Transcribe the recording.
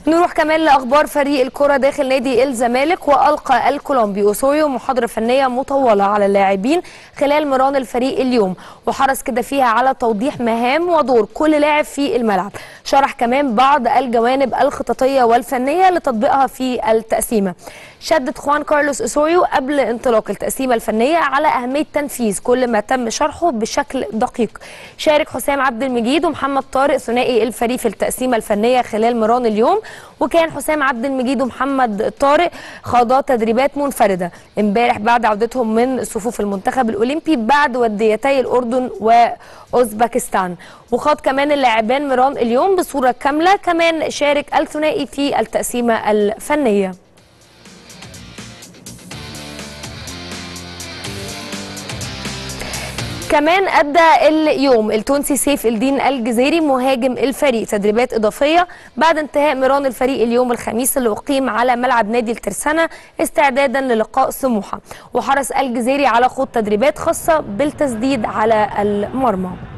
نروح كمان لاخبار فريق الكره داخل نادي الزمالك والقى الكولومبي اوسويو محاضره فنيه مطوله على اللاعبين خلال مران الفريق اليوم وحرص كده فيها على توضيح مهام ودور كل لاعب في الملعب شرح كمان بعض الجوانب الخططيه والفنيه لتطبيقها في التقسيمه شدد خوان كارلوس اوسويو قبل انطلاق التقسيمه الفنيه على اهميه تنفيذ كل ما تم شرحه بشكل دقيق شارك حسام عبد المجيد ومحمد طارق ثنائي الفريق في التقسيمه الفنيه خلال مران اليوم وكان حسام عبد المجيد ومحمد طارق خاضا تدريبات منفرده امبارح بعد عودتهم من صفوف المنتخب الاولمبي بعد وديتي الاردن واوزبكستان وخاض كمان اللاعبان مران اليوم بصوره كامله كمان شارك الثنائي في التقسيمه الفنيه كمان ادى اليوم التونسي سيف الدين الجزيري مهاجم الفريق تدريبات اضافيه بعد انتهاء مران الفريق اليوم الخميس اللي اقيم على ملعب نادي الترسانه استعدادا للقاء سموحه وحرص الجزيري على خوض تدريبات خاصه بالتسديد على المرمى